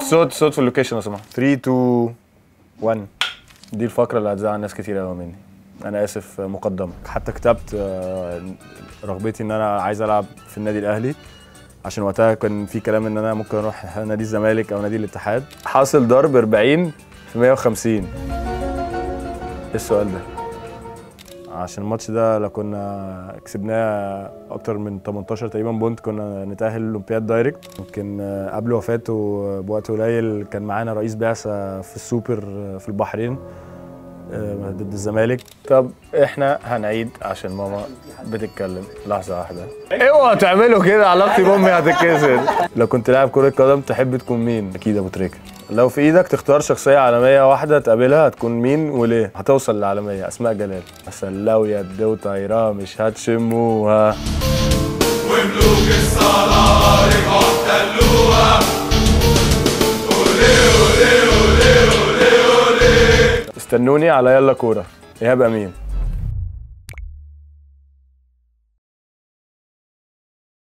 صوت صوت في اللوكيشن يا سماح 3 2 1 دي الفقره اللي هتزعل ناس كتير قوي مني انا اسف مقدما حتى كتبت آه، رغبتي ان انا عايز العب في النادي الاهلي عشان وقتها كان في كلام ان انا ممكن اروح نادي الزمالك او نادي الاتحاد حاصل ضرب 40 في 150 ايه السؤال ده عشان الماتش ده لو كنا كسبناه اكتر من 18 تقريبا بونت كنا نتاهل الاولمبياد دايركت يمكن آه، قبل وفاته بوقت قليل كان معانا رئيس بعثه في السوبر آه، في البحرين آه، ضد الزمالك طب احنا هنعيد عشان ماما بتتكلم لحظه واحده اوعوا تعملوا كده علاقتي بامي هتتكسر لو كنت لاعب كره قدم تحب تكون مين اكيد ابو تريكه لو في ايدك تختار شخصيه عالميه واحده تقابلها هتكون مين وليه هتوصل للعالميه اسماء جلال مثلا لو يد وطايره مش هتشموها وملوك الصلاة رجعوا احتلوها استنوني على يلا كوره ايهاب امين